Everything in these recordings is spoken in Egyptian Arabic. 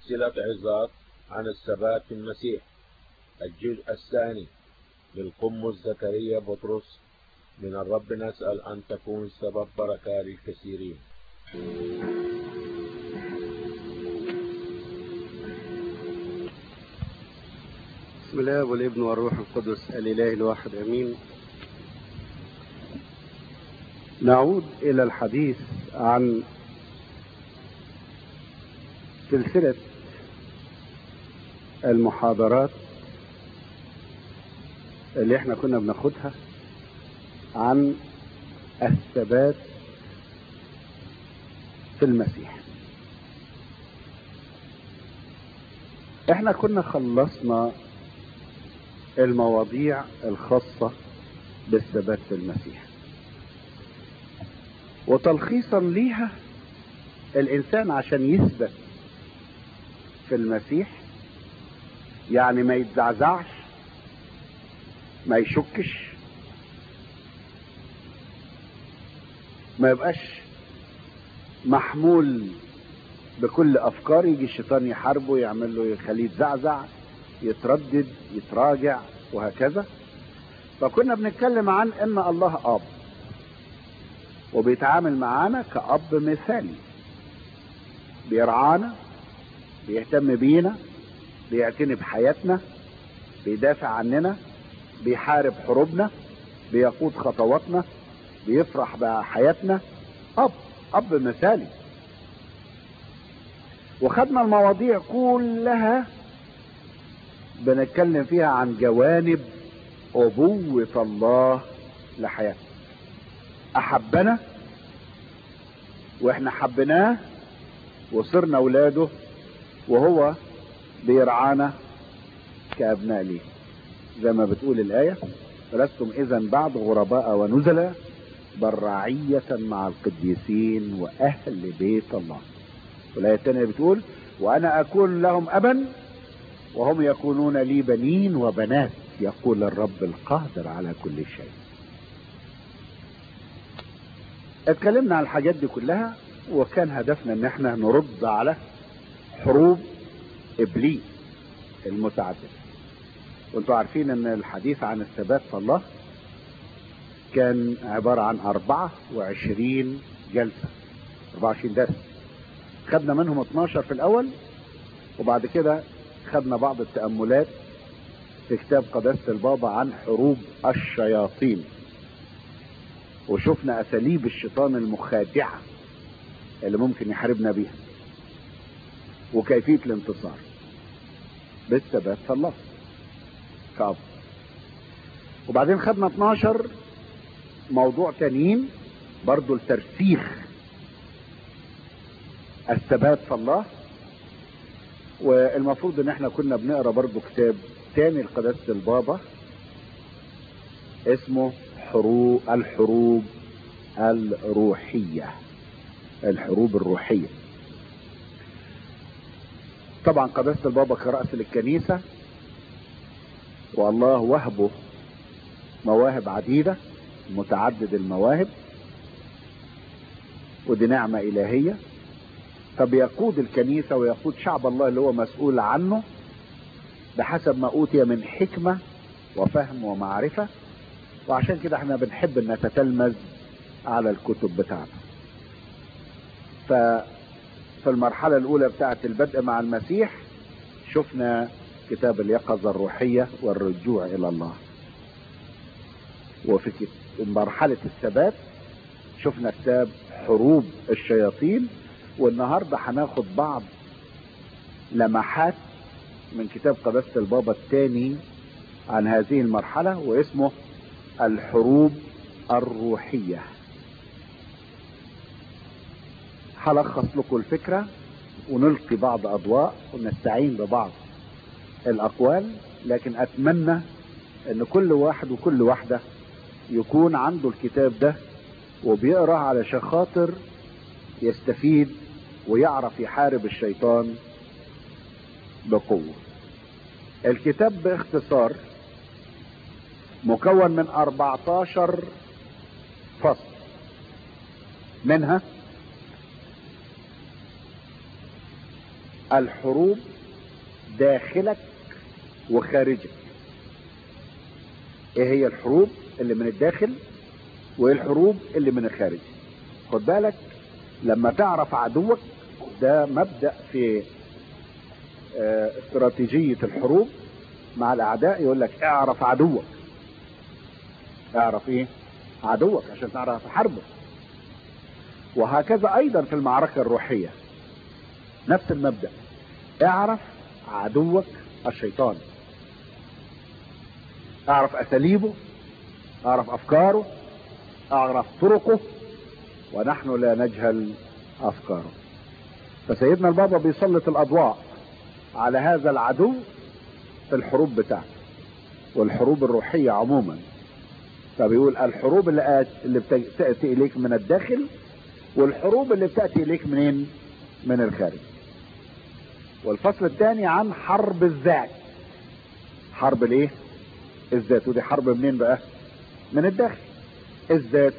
سلسلة عظات عن الثبات في المسيح الجزء الثاني للقمص زكريا بطرس من الرب نسأل أن تكون سبب بركة للكثيرين بسم الله والابن والروح القدس الإله الواحد أمين نعود إلى الحديث عن سلسلة المحاضرات اللي احنا كنا بناخدها عن الثبات في المسيح احنا كنا خلصنا المواضيع الخاصة بالثبات في المسيح وتلخيصا ليها الانسان عشان يثبت في المسيح يعني ما يتزعزعش ما يشكش ما يبقاش محمول بكل افكار يجي الشيطان يحاربه يعمل له يخليه يتزعزع يتردد يتراجع وهكذا فكنا بنتكلم عن ان الله اب وبيتعامل معانا كأب مثالي بيرعانا بيهتم بينا بيعتني بحياتنا بيدافع عننا بيحارب حروبنا بيقود خطواتنا بيفرح بحياتنا اب اب مثالي وخدنا المواضيع كلها بنتكلم فيها عن جوانب أبوة الله لحياتنا أحبنا وإحنا حبيناه وصرنا أولاده وهو بيرعانا كأبناء ليه زي ما بتقول الآية لستم إذا بعد غرباء ونزلاء بل رعية مع القديسين وأهل بيت الله والآية الثانية بتقول وأنا أكون لهم أبا وهم يكونون لي بنين وبنات يقول الرب القادر على كل شيء اتكلمنا عن الحاجات دي كلها وكان هدفنا ان احنا نرد على حروب ابليس المتعدده وانتوا عارفين ان الحديث عن الثبات في الله كان عبارة عن 24 جلسة 24 درس خدنا منهم 12 في الأول وبعد كده خدنا بعض التأملات في كتاب قداسة البابا عن حروب الشياطين وشفنا أساليب الشيطان المخادعة اللي ممكن يحاربنا بيها وكيفية الانتصار بالثبات في الله كأب وبعدين خدنا 12 موضوع تانيين برضو الترسيخ الثبات في الله والمفروض ان احنا كنا بنقرا برضو كتاب تاني لقداسة البابا اسمه حروب الحروب الروحية الحروب الروحية طبعا قداسة البابا كرأس للكنيسة والله وهبه مواهب عديدة متعدد المواهب ودي نعمة إلهية فبيقود الكنيسة ويقود شعب الله اللي هو مسؤول عنه بحسب ما أوتي من حكمة وفهم ومعرفة وعشان كده احنا بنحب ان نتتلمذ على الكتب بتاعته ففي المرحلة الأولى بتاعة البدء مع المسيح شفنا كتاب اليقظة الروحية والرجوع إلى الله وفي مرحلة الثبات شفنا كتاب حروب الشياطين والنهاردة هناخد بعض لمحات من كتاب قداسة البابا الثاني عن هذه المرحلة واسمه الحروب الروحية هلخص لكم الفكرة ونلقي بعض أضواء ونستعين ببعض الأقوال لكن أتمنى أن كل واحد وكل واحدة يكون عنده الكتاب ده وبيقرأ علشان خاطر يستفيد ويعرف يحارب الشيطان بقوة الكتاب باختصار مكون من 14 فصل منها الحروب داخلك وخارجك ايه هي الحروب اللي من الداخل وايه الحروب اللي من الخارج خد بالك لما تعرف عدوك ده مبدأ في اه استراتيجية الحروب مع الاعداء يقول لك اعرف عدوك اعرف ايه عدوك عشان تعرف تحاربه وهكذا ايضا في المعركة الروحية نفس المبدأ اعرف عدوك الشيطان اعرف اساليبه اعرف افكاره اعرف طرقه ونحن لا نجهل افكاره فسيدنا البابا بيسلط الاضواء على هذا العدو في الحروب بتاعته والحروب الروحية عموما فبيقول الحروب اللي, اللي بتأتي اليك من الداخل والحروب اللي بتأتي اليك منين من الخارج والفصل الثاني عن حرب الذات حرب الايه الذات ودي حرب منين بقى من الداخل الذات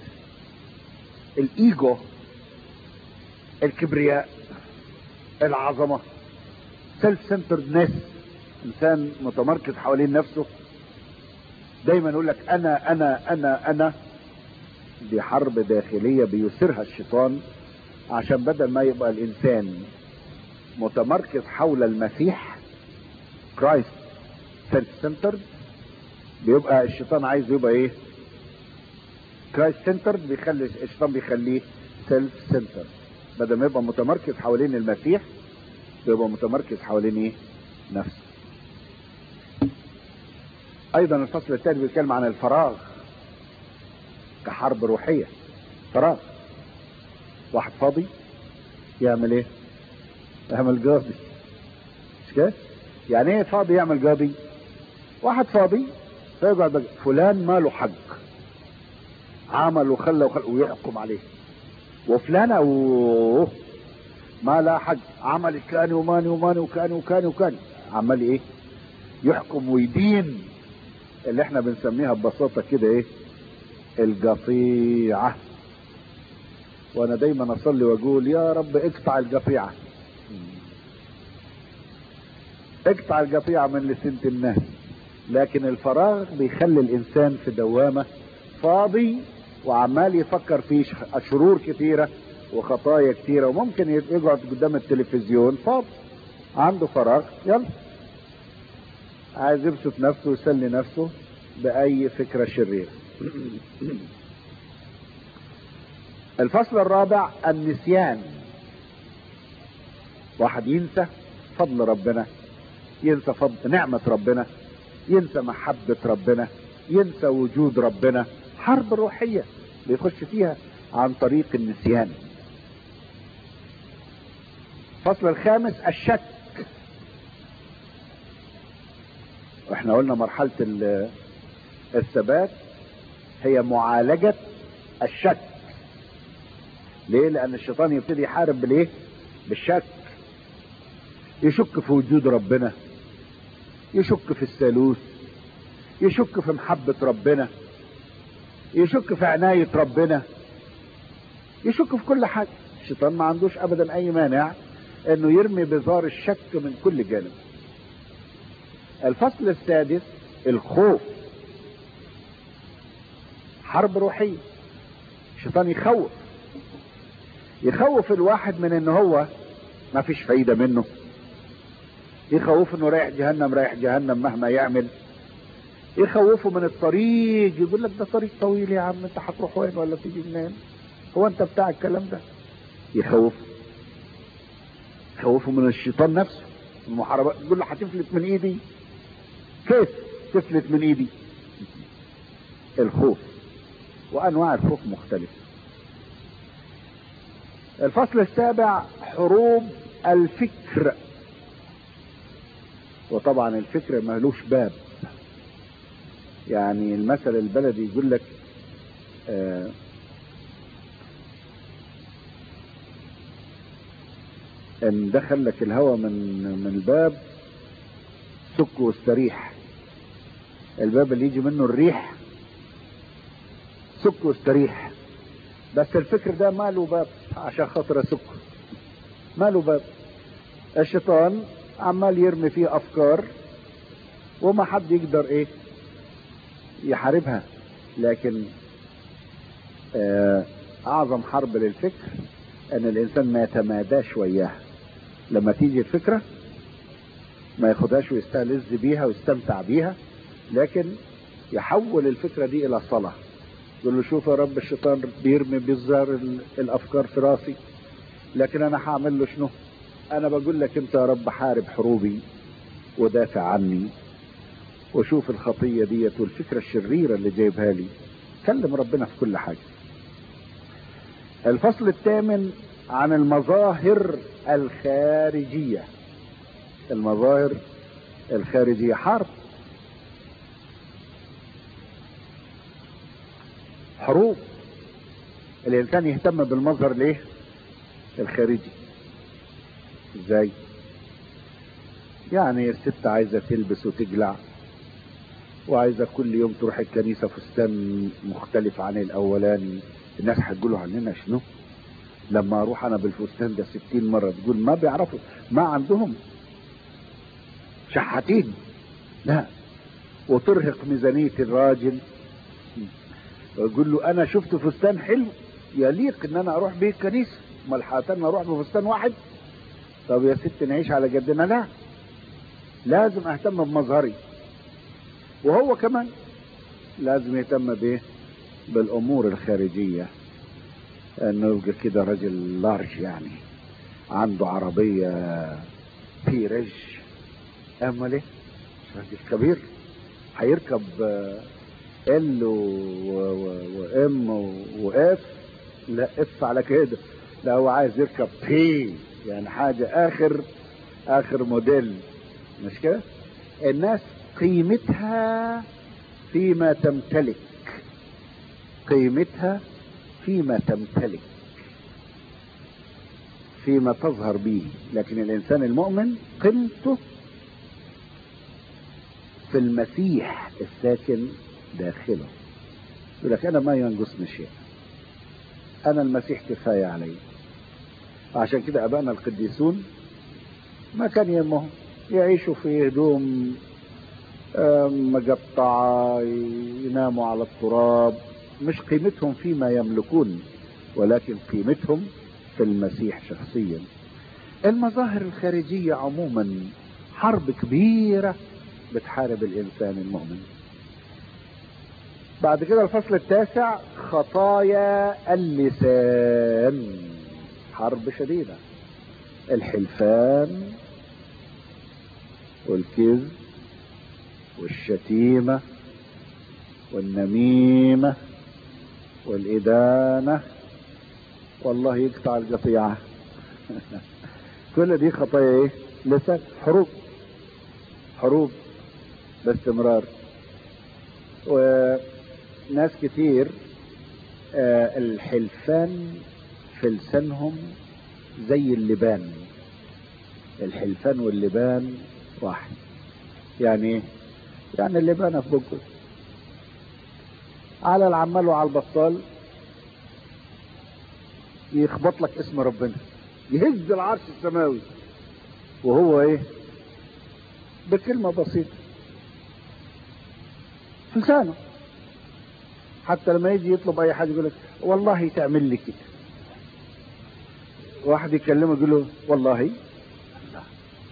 الايجو الكبرياء العظمة سيلف سنتردنس انسان متمركز حوالين نفسه دايما يقول لك انا انا انا انا دي حرب داخلية بيثيرها الشيطان عشان بدل ما يبقى الانسان متمركز حول المسيح كرايست سيلف سنترد بيبقى الشيطان عايز يبقى ايه كرايست سنترد بيخلي الشيطان بيخليه سيلف سنترد بدل ما يبقى متمركز حوالين المسيح بيبقى متمركز حوالين ايه نفسه ايضا الفصل الثاني بيتكلم عن الفراغ كحرب روحية فراغ واحد فاضي يعمل ايه يعمل قاضي مش كده يعني ايه فاضي يعمل قاضي واحد فاضي فيقعد بقى فلان ماله حق عمل وخلى وخلى ويحكم عليه وفلانة و ما لا حق عمل كاني وماني وماني وكاني وكاني وكاني عمال ايه يحكم ويدين اللي احنا بنسميها ببساطة كده ايه القطيعة وانا دايما اصلي واقول يا رب اقطع القطيعة اقطع القطيعة من لسنة الناس لكن الفراغ بيخلي الانسان في دوامة فاضي وعمال يفكر في شرور كتيرة وخطايا كتيرة وممكن يقعد قدام التلفزيون فاضي عنده فراغ يلا عايز يبسط نفسه ويسلي نفسه بأي فكرة شريرة الفصل الرابع النسيان واحد ينسى فضل ربنا ينسى فضل نعمة ربنا ينسى محبة ربنا ينسى وجود ربنا حرب روحية بيخش فيها عن طريق النسيان الفصل الخامس الشك واحنا قلنا مرحلة الثبات هي معالجة الشك ليه لان الشيطان يبتدي يحارب بالايه بالشك يشك في وجود ربنا يشك في الثالوث يشك في محبة ربنا يشك في عناية ربنا يشك في كل حاجة الشيطان ما عندوش ابدا اي مانع انه يرمي بذار الشك من كل جانب الفصل السادس الخوف حرب روحية الشيطان يخوف يخوف الواحد من ان هو ما فيش فايدة منه يخوف انه رايح جهنم رايح جهنم مهما يعمل يخوفه من الطريق يقول لك ده طريق طويل يا عم انت هتروح وين ولا تيجي منين هو انت بتاع الكلام ده يخوف يخوفه من الشيطان نفسه المحاربات يقول له هتفلت من ايدي كيف تفلت من ايدي الخوف وانواع الخوف مختلفة الفصل السابع حروب الفكر وطبعا الفكر مالوش باب يعني المثل البلدي يقول لك آه ان دخل لك الهواء من من الباب سك واستريح الباب اللي يجي منه الريح سك واستريح بس الفكر ده ما له باب عشان خاطر اسكه ما له باب الشيطان عمال يرمي فيه افكار وما حد يقدر ايه يحاربها لكن آه اعظم حرب للفكر ان الانسان ما يتماداش وياها لما تيجي الفكره ما ياخدهاش ويستلذ بيها ويستمتع بيها لكن يحول الفكره دي الى صلاه يقول له شوف يا رب الشيطان بيرمي بيظهر الافكار في راسي لكن انا هعمل له شنو انا بقول لك انت يا رب حارب حروبي ودافع عني وشوف الخطية ديت والفكرة الشريرة اللي جايبها لي كلم ربنا في كل حاجة الفصل الثامن عن المظاهر الخارجية المظاهر الخارجية حرب حروب الانسان يهتم بالمظهر ليه الخارجي ازاي يعني الست عايزه تلبس وتجلع وعايزه كل يوم تروح الكنيسه فستان مختلف عن الاولاني الناس هتقولوا عننا شنو لما اروح انا بالفستان ده ستين مره تقول ما بيعرفوا ما عندهم شحاتين لا وترهق ميزانيه الراجل يقول له انا شفت فستان حلو يليق ان انا اروح بيه الكنيسه امال حاتنا اروح بفستان واحد طب يا ست نعيش على جدنا لا لازم اهتم بمظهري وهو كمان لازم يهتم بايه بالامور الخارجيه انه يبقى كده راجل لارج يعني عنده عربيه بيرج امال ايه راجل كبير هيركب ال وام واف لا اف على كده لا هو عايز يركب بي يعني حاجة اخر اخر موديل مش كده الناس قيمتها فيما تمتلك قيمتها فيما تمتلك فيما تظهر به لكن الانسان المؤمن قيمته في المسيح الساكن داخله يقول لك انا ما ينقصني شيء انا المسيح كفايه علي عشان كده ابائنا القديسون ما كان يهمهم يعيشوا في هدوم مقطعة يناموا على التراب مش قيمتهم فيما يملكون ولكن قيمتهم في المسيح شخصيا المظاهر الخارجية عموما حرب كبيرة بتحارب الإنسان المؤمن بعد كده الفصل التاسع خطايا اللسان حرب شديدة الحلفان والكذب والشتيمة والنميمة والإدانة والله يقطع القطيعة كل دي خطايا ايه لسان حروب حروب باستمرار وناس كتير آه الحلفان في لسانهم زي اللبان الحلفان واللبان واحد يعني ايه يعني اللبانه في بقه على العمال وعلى البطال يخبط لك اسم ربنا يهز العرش السماوي وهو ايه بكلمه بسيطه في لسانه حتى لما يجي يطلب اي حاجه يقول لك والله تعمل لي كده واحد يكلمه يقول له والله لا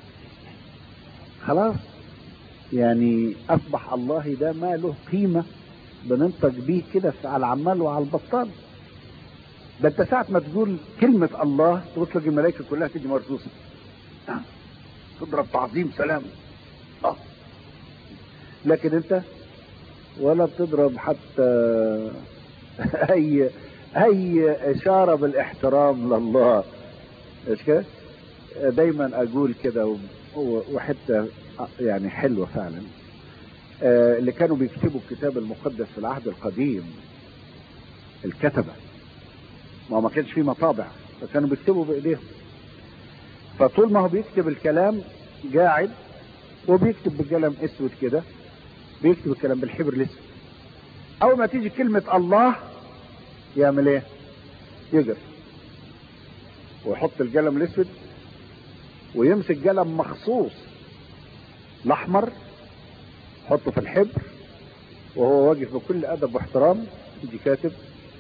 خلاص يعني اصبح الله ده ما له قيمه بننطق بيه كده على العمال وعلى البطال ده انت ساعة ما تقول كلمة الله تطلق الملائكة كلها تيجي مرصوصة تضرب تعظيم سلام اه لكن انت ولا بتضرب حتى اي اي اشارة بالاحترام لله مش كده دايما اقول كده وحتة يعني حلوة فعلا اللي كانوا بيكتبوا الكتاب المقدس في العهد القديم الكتبة ما ما كانش فيه مطابع فكانوا بيكتبوا بايديهم فطول ما هو بيكتب الكلام قاعد وبيكتب بقلم اسود كده بيكتب الكلام بالحبر الاسود اول ما تيجي كلمة الله يعمل ايه يقف ويحط القلم الاسود ويمسك قلم مخصوص الاحمر حطه في الحبر وهو واقف بكل ادب واحترام يجي كاتب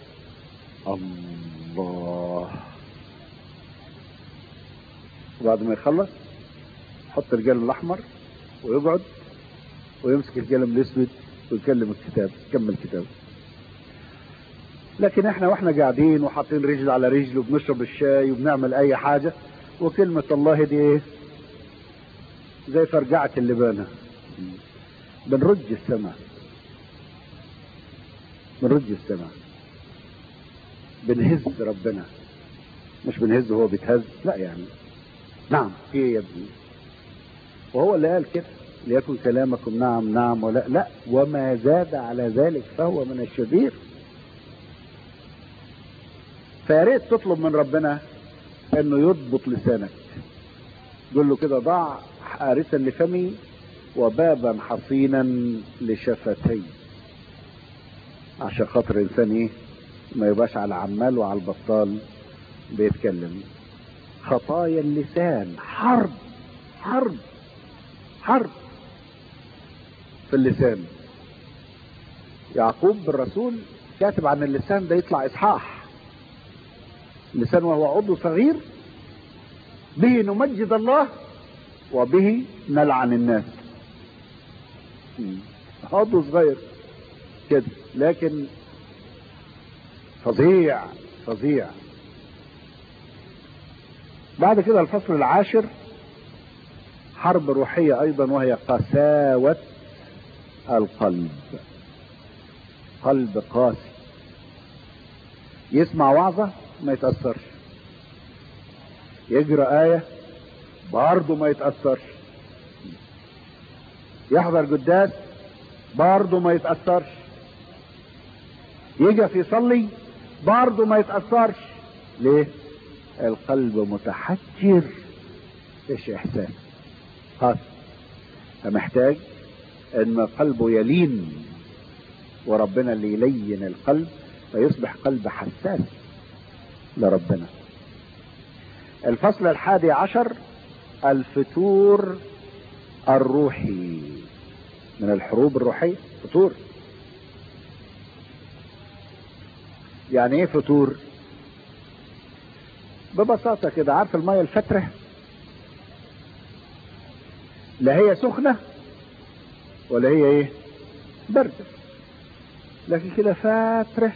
الله وبعد ما يخلص يحط القلم الاحمر ويقعد ويمسك القلم الاسود ويكلم الكتاب يكمل كتاب لكن احنا واحنا قاعدين وحاطين رجل على رجل وبنشرب الشاي وبنعمل اي حاجة وكلمة الله دي ايه زي فرجعة اللبانة بنرج السماء بنرج السماء بنهز ربنا مش بنهز وهو بيتهز لا يعني نعم في ايه يا ابني وهو اللي قال كده ليكن كلامكم نعم نعم ولا لا وما زاد على ذلك فهو من الشرير فيا ريت تطلب من ربنا انه يضبط لسانك قول له كده ضع حارسا لفمي وبابا حصينا لشفتي عشان خاطر الانسان ايه ما يبقاش على عمال وعلى البطال بيتكلم خطايا اللسان حرب حرب حرب في اللسان يعقوب الرسول كاتب عن اللسان ده يطلع اصحاح اللسان وهو عضو صغير به نمجد الله وبه نلعن الناس عضو صغير كده لكن فظيع فظيع بعد كده الفصل العاشر حرب روحية أيضا وهي قساوة القلب قلب قاسي يسمع وعظة ما يتأثرش يقرأ آية برضه ما يتأثرش يحضر قداس برضه ما يتأثرش يجي يصلي برضه ما يتأثرش ليه؟ القلب متحجر ايش احساس خاص فمحتاج ان قلبه يلين وربنا اللي يلين القلب فيصبح قلب حساس لربنا الفصل الحادي عشر الفتور الروحي من الحروب الروحية فتور يعني ايه فتور ببساطة كده عارف المية الفترة لا هي سخنة ولا هي ايه باردة لكن كده فاترة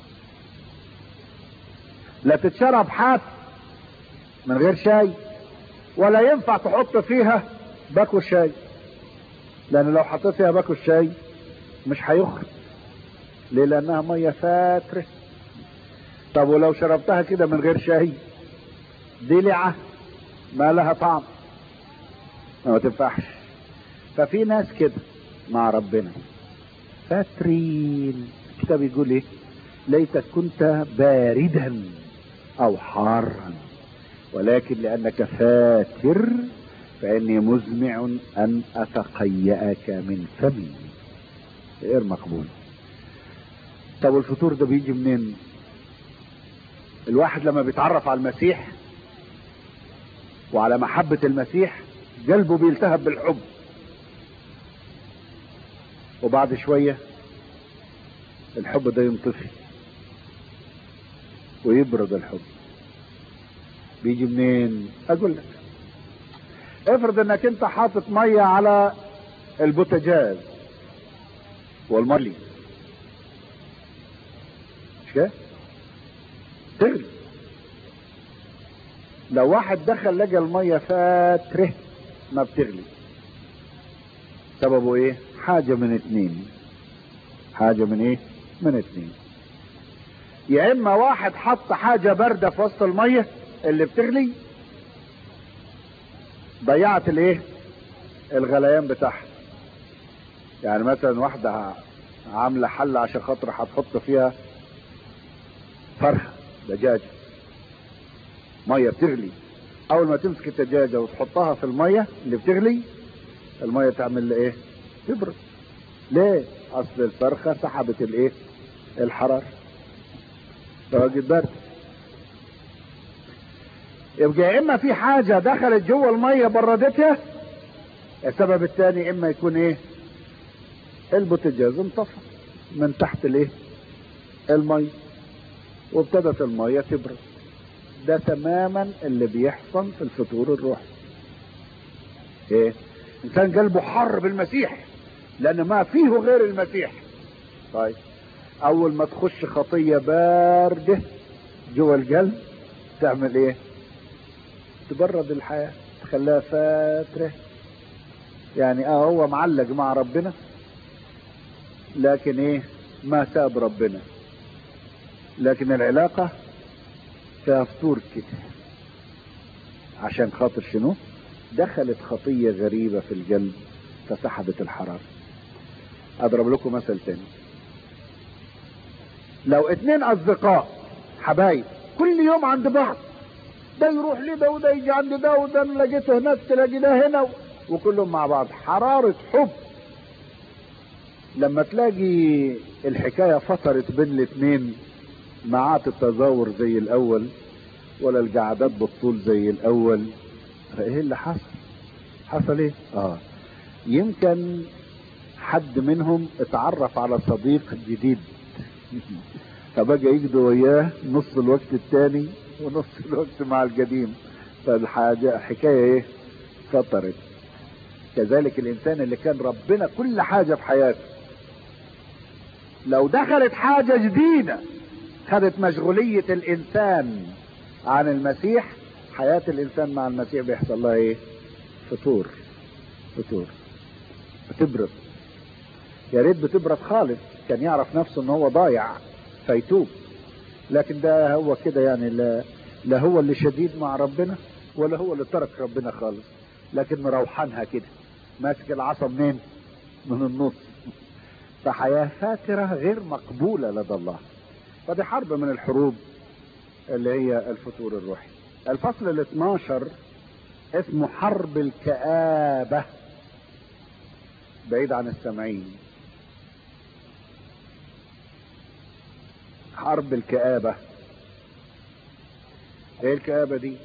لا تتشرب حاف من غير شاي ولا ينفع تحط فيها باكو شاي لان لو حطيت فيها باكو الشاي مش هيخرج ليه لانها ميه فاتره طب ولو شربتها كده من غير شاي دلعه ما لها طعم ما تنفعش ففي ناس كده مع ربنا فاترين الكتاب يقول ايه ليتك كنت باردا او حارا ولكن لانك فاتر فاني مزمع ان اتقيأك من فمي غير مقبول طب الفطور ده بيجي منين الواحد لما بيتعرف على المسيح وعلى محبة المسيح قلبه بيلتهب بالحب وبعد شوية الحب ده ينطفي ويبرد الحب بيجي منين اقول لك افرض انك انت حاطط ميه على البوتاجاز والمرلي مش كده تغلي لو واحد دخل لقى الميه فاتره ما بتغلي سببه ايه حاجة من اتنين حاجة من ايه من اتنين يا اما واحد حط حاجة باردة في وسط المية اللي بتغلي ضيعت الايه الغليان بتاعها يعني مثلا واحدة عاملة حلة عشان خاطر هتحط فيها فرخة دجاجة مية بتغلي اول ما تمسك الدجاجة وتحطها في المية اللي بتغلي المية تعمل ايه تبرد ليه اصل الفرخة سحبت الايه الحرارة فواجد برد يبقى يا اما في حاجة دخلت جوه المية بردتها السبب الثاني اما يكون ايه البوتجاز انطفى من تحت الايه المية وابتدت المية تبرد ده تماما اللي بيحصل في الفطور الروحي ايه انسان قلبه حر بالمسيح لان ما فيه غير المسيح طيب اول ما تخش خطية باردة جوه القلب تعمل ايه تبرد الحياة تخليها فاترة يعني اه هو معلق مع ربنا لكن ايه ما ساب ربنا لكن العلاقة فيها فطور كده عشان خاطر شنو دخلت خطية غريبة في القلب فسحبت الحرارة اضرب لكم مثل تاني لو اتنين اصدقاء حبايب كل يوم عند بعض ده يروح لده وده يجي عند ده وده انا لقيته هناك تلاقي ده هنا وكلهم مع بعض حرارة حب لما تلاقي الحكاية فصلت بين الاتنين معاه التزاور زي الاول ولا القعدات بالطول زي الاول ايه اللي حصل حصل ايه اه يمكن حد منهم اتعرف على صديق جديد فبقى يجدوا وياه نص الوقت التاني ونص الوقت مع القديم فالحاجة حكاية ايه فطرت كذلك الانسان اللي كان ربنا كل حاجة في حياته لو دخلت حاجة جديدة خدت مشغولية الانسان عن المسيح حياة الانسان مع المسيح بيحصل لها ايه فطور فطور بتبرد يا ريت بتبرد خالص كان يعرف نفسه ان هو ضايع فيتوب لكن ده هو كده يعني لا, لا هو اللي شديد مع ربنا ولا هو اللي ترك ربنا خالص لكن مروحانها كده ماسك العصا منين من النص فحياة فاترة غير مقبولة لدى الله فدي حرب من الحروب اللي هي الفتور الروحي الفصل ال 12 اسمه حرب الكآبة بعيد عن السامعين حرب الكآبة ايه الكآبة دي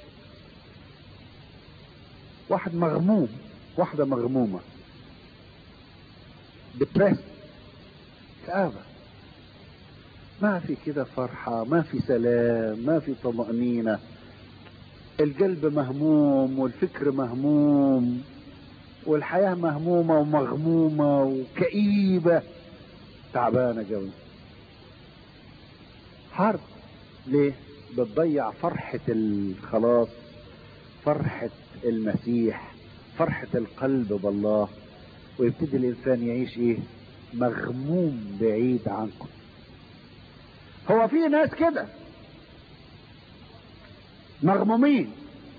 واحد مغموم واحدة مغمومة ديبريس كآبة ما في كده فرحة ما في سلام ما في طمأنينة القلب مهموم والفكر مهموم والحياة مهمومة ومغمومة وكئيبة تعبانة قوي حرب ليه بتضيع فرحة الخلاص فرحة المسيح فرحة القلب بالله ويبتدي الانسان يعيش ايه مغموم بعيد عنكم هو في ناس كده مغمومين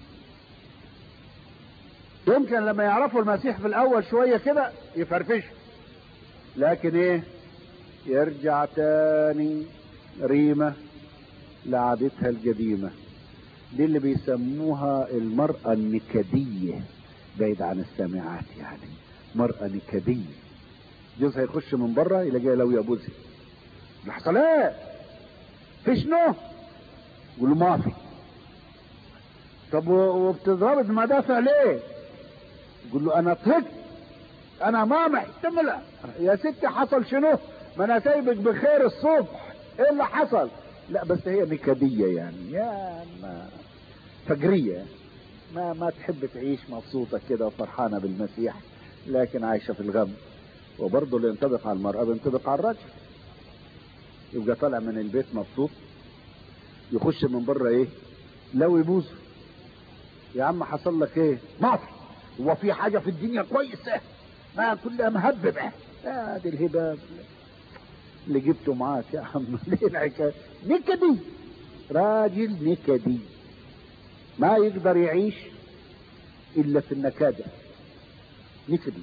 يمكن لما يعرفوا المسيح في الاول شوية كده يفرفشوا لكن ايه يرجع تاني ريمة لعادتها القديمة دي اللي بيسموها المرأة النكدية بعيد عن السامعات يعني مرأة نكدية جوزها يخش من بره يلاقيها لو يابوزها حصل ايه في شنو يقول له ما في طب وبتضرب المدافع ليه يقول له انا طفت انا ما محتملة يا ستي حصل شنو ما انا سايبك بخير الصبح ايه اللي حصل لا بس هي نكدية يعني يا ما فجرية ما ما تحب تعيش مبسوطة كده وفرحانة بالمسيح لكن عايشة في الغم وبرضه اللي ينطبق على المرأة بينطبق على الرجل يبقى طالع من البيت مبسوط يخش من بره ايه لو يبوظ يا عم حصل لك ايه مصر هو في حاجة في الدنيا كويسة ما كلها مهببة ادي الهباب اللي جبته معاك يا عم ليه الحكاية نكدي راجل نكدي ما يقدر يعيش الا في النكادة نكدي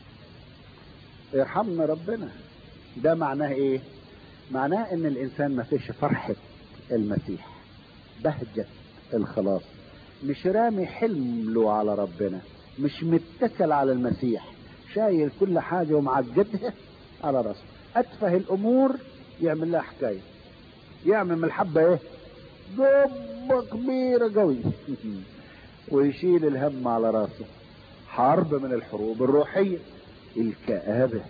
يرحمنا ربنا ده معناه ايه معناه ان الانسان ما فيش فرحة المسيح بهجة الخلاص مش رامي حلمه على ربنا مش متكل على المسيح شايل كل حاجة ومعجدها على راسه اتفه الامور يعمل لها حكاية يعمل من الحبة ايه جبة كبيرة قوي ويشيل الهم على راسه حرب من الحروب الروحية الكآبة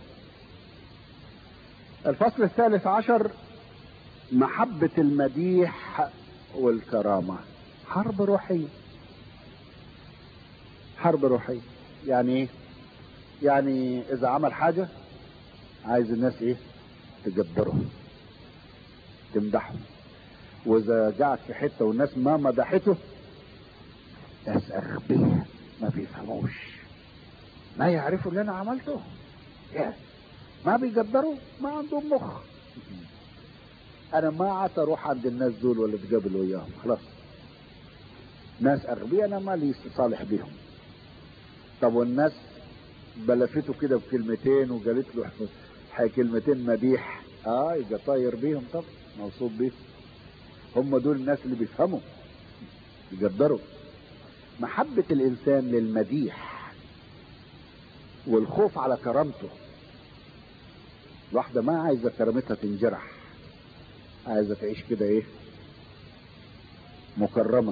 الفصل الثالث عشر محبة المديح والكرامة حرب روحية حرب روحية يعني ايه يعني اذا عمل حاجة عايز الناس ايه تقدره تمدحه واذا قعد في حتة والناس ما مدحته ناس اغبياء ما بيفهموش ما يعرفوا اللي انا عملته يا. ما بيقدروا ما عندهم مخ انا ما عاد اروح عند الناس دول ولا اتقابل وياهم خلاص ناس اغبياء انا مالي صالح بيهم طب والناس بلفته كده بكلمتين وقالت له حي كلمتين مديح اه يبقى طاير بيهم طب مبسوط بيهم هم دول الناس اللي بيفهموا يقدروا محبة الإنسان للمديح والخوف على كرامته الواحدة ما عايزة كرامتها تنجرح عايزة تعيش كده ايه مكرمة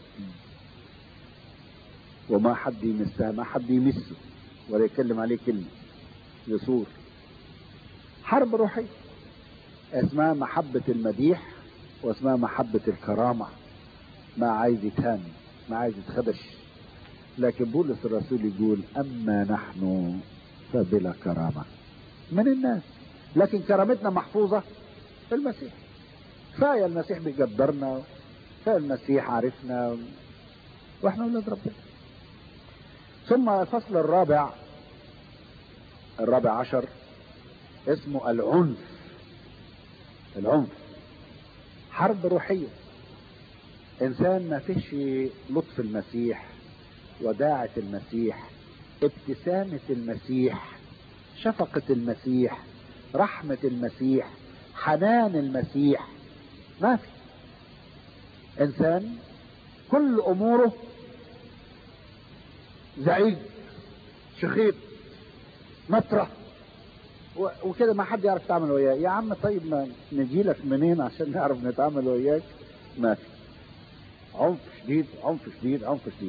وما حد يمسها ما حد يمسه ولا يتكلم عليه كلمة يصور حرب روحية اسمها محبة المديح واسمها محبة الكرامة ما عايز يتهان ما عايز يتخدش لكن بولس الرسول يقول اما نحن فبلا كرامة من الناس لكن كرامتنا محفوظة في المسيح كفاية المسيح بيقدرنا كفاية المسيح عارفنا واحنا ولاد ربنا ثم الفصل الرابع الرابع عشر اسمه العنف العنف حرب روحية انسان ما فيش لطف المسيح وداعة المسيح ابتسامة المسيح شفقة المسيح رحمة المسيح حنان المسيح ما في انسان كل اموره زعيم شخيط مطرح وكده ما حد يعرف يتعامل وياه يا عم طيب ما نجي لك منين عشان نعرف نتعامل وياك ما في عنف شديد عنف شديد عنف شديد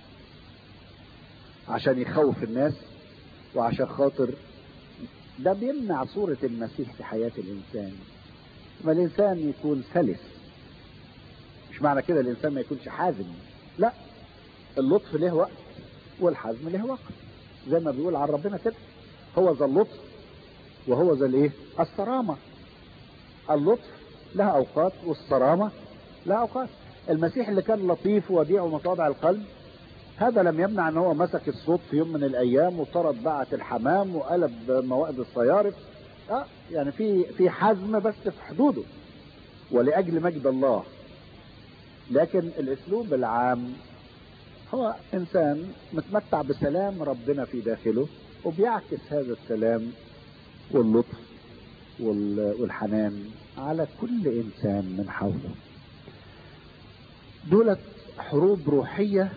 عشان يخوف الناس وعشان خاطر ده بيمنع صورة المسيح في حياة الإنسان ما الإنسان يكون سلس مش معنى كده الإنسان ما يكونش حازم لا اللطف له وقت والحزم له وقت زي ما بيقول عن ربنا كده هو ذا اللطف وهو ذا الايه الصرامة اللطف لها اوقات والصرامة لها اوقات المسيح اللي كان لطيف وديع ومتواضع القلب هذا لم يمنع ان هو مسك الصوت في يوم من الايام وطرد بعة الحمام وقلب موائد الصيارف اه يعني في في حزم بس في حدوده ولاجل مجد الله لكن الاسلوب العام هو انسان متمتع بسلام ربنا في داخله وبيعكس هذا السلام واللطف والحنان على كل انسان من حوله دولت حروب روحية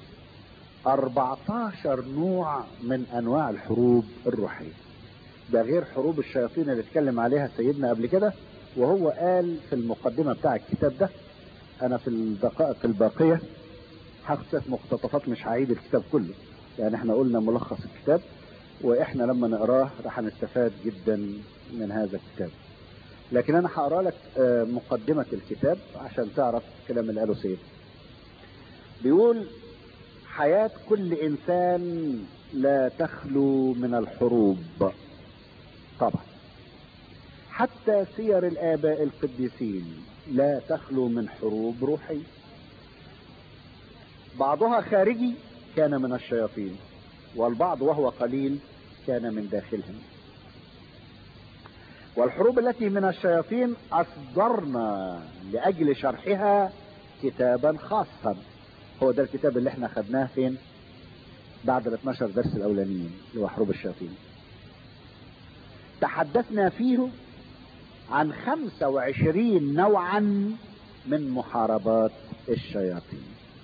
14 نوع من انواع الحروب الروحية ده غير حروب الشياطين اللي اتكلم عليها سيدنا قبل كده وهو قال في المقدمة بتاع الكتاب ده انا في الدقائق الباقية هاخد مقتطفات مش هعيد الكتاب كله يعني احنا قلنا ملخص الكتاب واحنا لما نقراه راح نستفاد جدا من هذا الكتاب لكن انا هقرا لك مقدمة الكتاب عشان تعرف الكلام اللي قاله سيد بيقول حياة كل انسان لا تخلو من الحروب طبعا حتى سير الاباء القديسين لا تخلو من حروب روحيه بعضها خارجي كان من الشياطين والبعض وهو قليل كان من داخلهم والحروب التي من الشياطين أصدرنا لأجل شرحها كتابا خاصا هو ده الكتاب اللي احنا خدناه فين بعد ال 12 درس الأولانيين اللي هو حروب الشياطين تحدثنا فيه عن 25 نوعا من محاربات الشياطين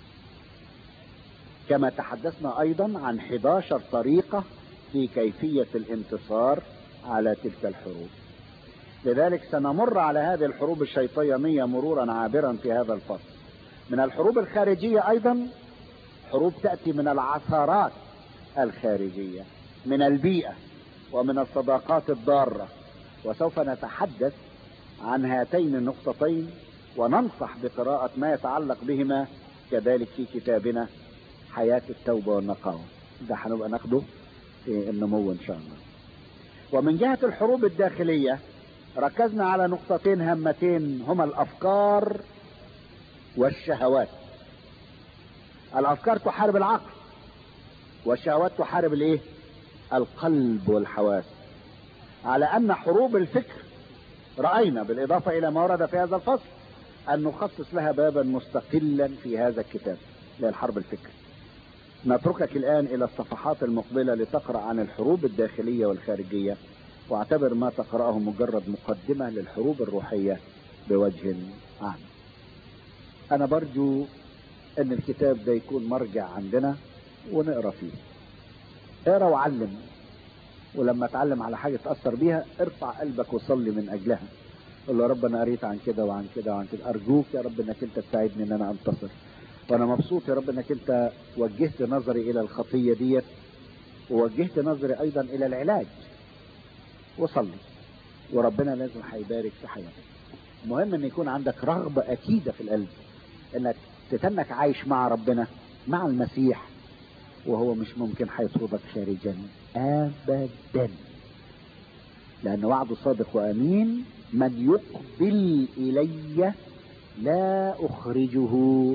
كما تحدثنا ايضا عن 11 طريقة في كيفية الانتصار على تلك الحروب لذلك سنمر على هذه الحروب الشيطانية مرورا عابرا في هذا الفصل من الحروب الخارجية أيضا حروب تأتي من العثرات الخارجية من البيئة ومن الصداقات الضارة وسوف نتحدث عن هاتين النقطتين وننصح بقراءة ما يتعلق بهما كذلك في كتابنا حياة التوبة والنقاوة ده هنبقى ناخده في النمو ان شاء الله ومن جهة الحروب الداخلية ركزنا على نقطتين هامتين هما الافكار والشهوات الافكار تحارب العقل والشهوات تحارب الايه القلب والحواس على ان حروب الفكر رأينا بالاضافة الى ما ورد في هذا الفصل ان نخصص لها بابا مستقلا في هذا الكتاب للحرب الفكر نتركك الآن إلى الصفحات المقبلة لتقرأ عن الحروب الداخلية والخارجية واعتبر ما تقرأه مجرد مقدمة للحروب الروحية بوجه عام أنا برجو أن الكتاب ده يكون مرجع عندنا ونقرأ فيه اقرأ وعلم ولما تعلم على حاجة تأثر بيها ارفع قلبك وصلي من أجلها قل له يا رب أنا قريت عن كده وعن كده وعن كده أرجوك يا رب أنك أنت تساعدني أن أنا أنتصر وانا مبسوط يا رب انك انت وجهت نظري الى الخطية ديت ووجهت نظري ايضا الى العلاج وصلي وربنا لازم هيبارك في حياتك مهم ان يكون عندك رغبة اكيدة في القلب انك تتنك عايش مع ربنا مع المسيح وهو مش ممكن هيطردك خارجا ابدا لان وعده صادق وامين من يقبل الي لا اخرجه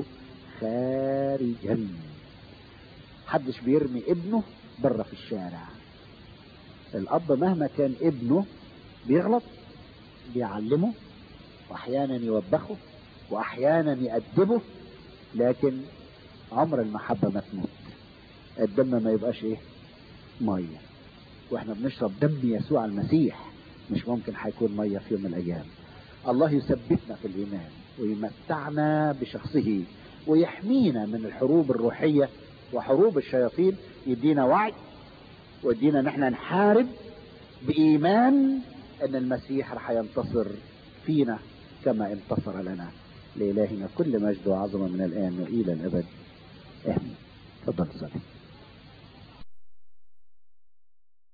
خارجا حدش بيرمي ابنه بره في الشارع الاب مهما كان ابنه بيغلط بيعلمه واحيانا يوبخه واحيانا يأدبه لكن عمر المحبة ما تموت الدم ما يبقاش ايه مية واحنا بنشرب دم يسوع المسيح مش ممكن هيكون مية في يوم من الايام الله يثبتنا في الايمان ويمتعنا بشخصه ويحمينا من الحروب الروحية وحروب الشياطين يدينا وعي ويدينا ان احنا نحارب بإيمان ان المسيح رح ينتصر فينا كما انتصر لنا لإلهنا كل مجد وعظمة من الآن وإلى الأبد آمين تفضل صلي